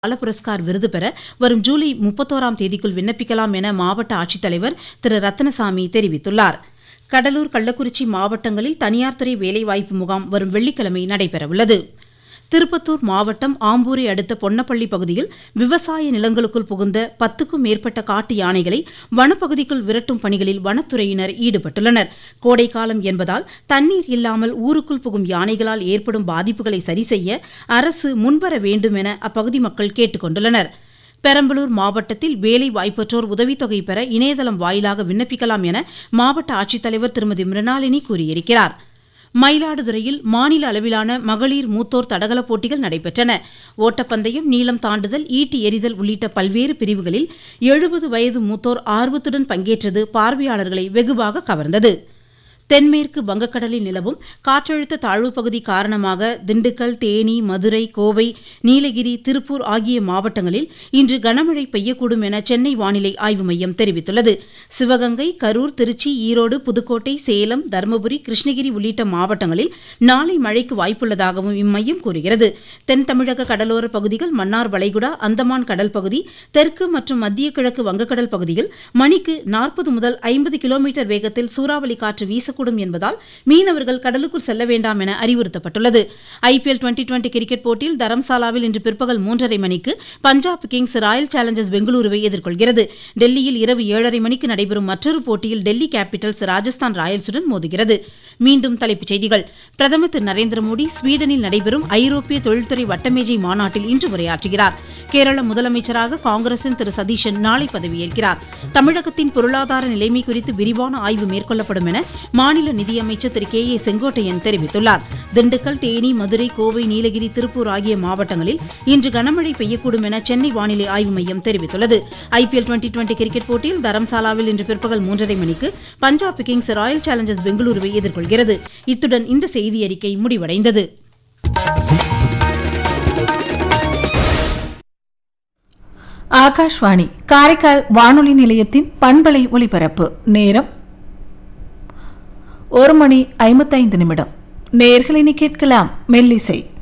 பால புரஸ்கார் விருது பெற வரும் ஜூலை முப்பத்தோராம் தேதிக்குள் விண்ணப்பிக்கலாம் என மாவட்ட ஆட்சித்தலைவர் திரு ரத்னசாமி தெரிவித்துள்ளார் கடலூர் கள்ளக்குறிச்சி மாவட்டங்களில் தனியார் துறை வேலைவாய்ப்பு முகாம் வரும் வெள்ளிக்கிழமை நடைபெறவுள்ளது திருப்பத்தூர் மாவட்டம் ஆம்பூரை அடுத்த பொன்னப்பள்ளி பகுதியில் விவசாய நிலங்களுக்குள் புகுந்த பத்துக்கும் மேற்பட்ட காட்டு யானைகளை வனப்பகுதிக்குள் விரட்டும் பணிகளில் வனத்துறையினர் ஈடுபட்டுள்ளனர் கோடைக்காலம் என்பதால் தண்ணீர் இல்லாமல் ஊருக்குள் புகும் யானைகளால் ஏற்படும் பாதிப்புகளை சரிசெய்ய அரசு முன்வர வேண்டும் என அப்பகுதி மக்கள் கேட்டுக் கொண்டுள்ளனர் பெரம்பலூர் மாவட்டத்தில் வேலை வாய்ப்பற்றோர் உதவித்தொகை பெற இணையதளம் வாயிலாக விண்ணப்பிக்கலாம் என மாவட்ட ஆட்சித்தலைவர் திருமதி மிருணாளினி கூறியிருக்கிறார் மயிலாடுதுறையில் மாநில அளவிலான மகளிர் மூத்தோர் தடகள போட்டிகள் நடைபெற்றன ஓட்டப்பந்தயம் நீளம் தாண்டுதல் ஈட்டி எறிதல் உள்ளிட்ட பல்வேறு பிரிவுகளில் எழுபது வயது மூத்தோர் ஆர்வத்துடன் பங்கேற்றது பார்வையாளர்களை வெகுவாக கவர்ந்தது தென்மேற்கு வங்கக்கடலில் நிலவும் காற்றழுத்த தாழ்வுப் பகுதி காரணமாக திண்டுக்கல் தேனி மதுரை கோவை நீலகிரி திருப்பூர் ஆகிய மாவட்டங்களில் இன்று கனமழை பெய்யக்கூடும் என சென்னை வானிலை ஆய்வு மையம் தெரிவித்துள்ளது சிவகங்கை கரூர் திருச்சி ஈரோடு புதுக்கோட்டை சேலம் தருமபுரி கிருஷ்ணகிரி உள்ளிட்ட மாவட்டங்களில் நாளை மழைக்கு வாய்ப்புள்ளதாகவும் இம்மையம் கூறுகிறது தென் தமிழக கடலோர பகுதிகள் மன்னார் வளைகுடா அந்தமான் கடல் பகுதி தெற்கு மற்றும் மத்திய கிழக்கு வங்கக்கடல் பகுதியில் மணிக்கு நாற்பது முதல் ஐம்பது கிலோமீட்டர் வேகத்தில் சூறாவளி காற்று வீசக்கூடும் என்பதால் மீனவர்கள் கடலுக்குள் செல்ல வேண்டாம் என அறிவுறுத்தப்பட்டுள்ளது ஐபிஎல் டுவெண்டி டுவெண்டி கிரிக்கெட் போட்டியில் தரம்சாலாவில் இன்று பிற்பகல் மூன்றரை மணிக்கு பஞ்சாப் கிங்ஸ் ராயல் சேலஞ்சர்ஸ் பெங்களூருவை எதிர்கொள்கிறது டெல்லியில் இரவு ஏழரை மணிக்கு நடைபெறும் மற்றொரு போட்டியில் டெல்லி கேபிட்டல்ஸ் ராஜஸ்தான் ராயல்ஸுடன் மோதுகிறது மீண்டும் தலைப்புச் செய்திகள் பிரதமர் திரு நரேந்திர மோடி ஸ்வீடனில் நடைபெறும் ஐரோப்பிய தொழில்துறை வட்டமேஜை மாநாட்டில் இன்று உரையாற்றுகிறார் கேரள முதலமைச்சராக காங்கிரசின் திரு சதீஷன் நாளை பதவியேற்கிறார் தமிழகத்தின் பொருளாதார நிலைமை குறித்து விரிவான ஆய்வு மேற்கொள்ளப்படும் என மாநில நிதியமைச்சர் திரு கே ஏ செங்கோட்டையன் தெரிவித்துள்ளார் திண்டுக்கல் தேனி மதுரை கோவை நீலகிரி திருப்பூர் ஆகிய மாவட்டங்களில் இன்று கனமழை பெய்யக்கூடும் என சென்னை வானிலை ஆய்வு மையம் தெரிவித்துள்ளது ஐபிஎல் டுவெண்டி டுவெண்டி கிரிக்கெட் போட்டியில் தரம்சாலாவில் இன்று பிற்பகல் மூன்றரை மணிக்கு பஞ்சாப் கிங்ஸ் ராயல் சேலஞ்சர்ஸ் பெங்களூருவை எதிர்கொள்கிறது இத்துடன் இந்த செய்தியறிக்கை முடிவடைந்தது ஆகாஷ்வாணி காரைக்கால் வானொலி நிலையத்தின் பண்பலை ஒலிபரப்பு நேரம் ஒரு மணி ஐம்பத்தைந்து நிமிடம் நேர்களினி கேட்கலாம் மெல்லிசை